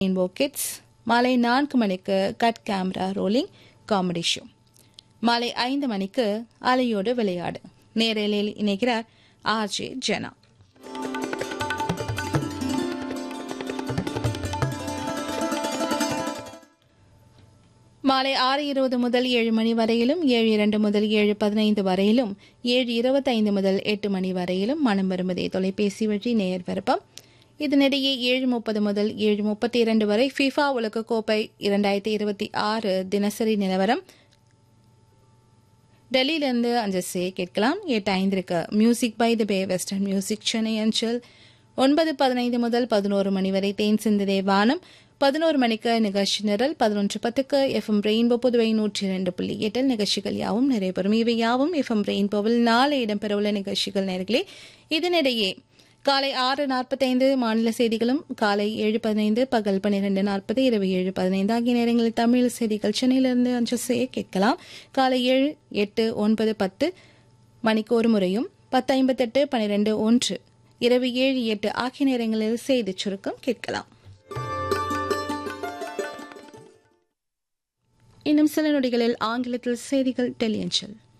rainbow kids மாலை நான்கு மணிக்கு cut camera rolling comedy show மாலை ஐந்து மணிக்கு அலையோடு விளையாடு நேரலில் இணைகிறார் ஆர்ஜே ஜனா மாலை ஆறு இருபது முதல் ஏழு மணி வரையிலும் ஏழு இரண்டு முதல் ஏழு பதினைந்து வரையிலும் ஏழு இருபத்தைந்து முதல் எட்டு மணி வரையிலும் மனம் வருவதே தொலைபேசி வழி நேர் விருப்பம் இதனிடையே ஏழு முப்பது முதல் ஏழு முப்பத்தி இரண்டு வரை ஃபிஃபா உலகக்கோப்பை இரண்டாயிரத்தி இருபத்தி ஆறு தினசரி நிலவரம் டெல்லியிலிருந்து அஞ்சசே கேட்கலாம் எட்டு ஐந்திற்கு music by the bay western music Chennai அஞ்சல் ஒன்பது பதினைந்து முதல் பதினோரு மணி வரை தேன் சிந்திரே வானம் பதினோரு மணிக்கு நிகழ்ச்சி நிரல் பதினொன்று பத்துக்கு எஃப்எம் ரெயின்போ புதுவை நூற்றி இரண்டு புள்ளி எட்டில் நிகழ்ச்சிகள் யாவும் நிறைவேறும் இவை யாவும் எஃப்எம் ரெயின்போவில் நாளை இடம்பெறவுள்ள நிகழ்ச்சிகள் நேர்களே இதனிடையே காலை ஆறு நாற்பத்தைந்து மாநில செய்திகளும் காலை ஏழு பதினைந்து பகல் பன்னிரண்டு நாற்பது இரவு ஏழு பதினைந்து ஆகிய நேரங்களில் தமிழ் செய்திகள் சென்னையிலிருந்து அஞ்சல் செய்ய கேட்கலாம் காலை ஏழு எட்டு ஒன்பது பத்து மணிக்கு ஒரு முறையும் பத்து ஐம்பத்தெட்டு பன்னிரெண்டு ஒன்று இரவு ஏழு எட்டு ஆகிய நேரங்களில் செய்திச் சுருக்கம் கேட்கலாம் இன்னும் சில நொடிகளில் ஆங்கிலத்தில் செய்திகள் டெலியன்ஷல்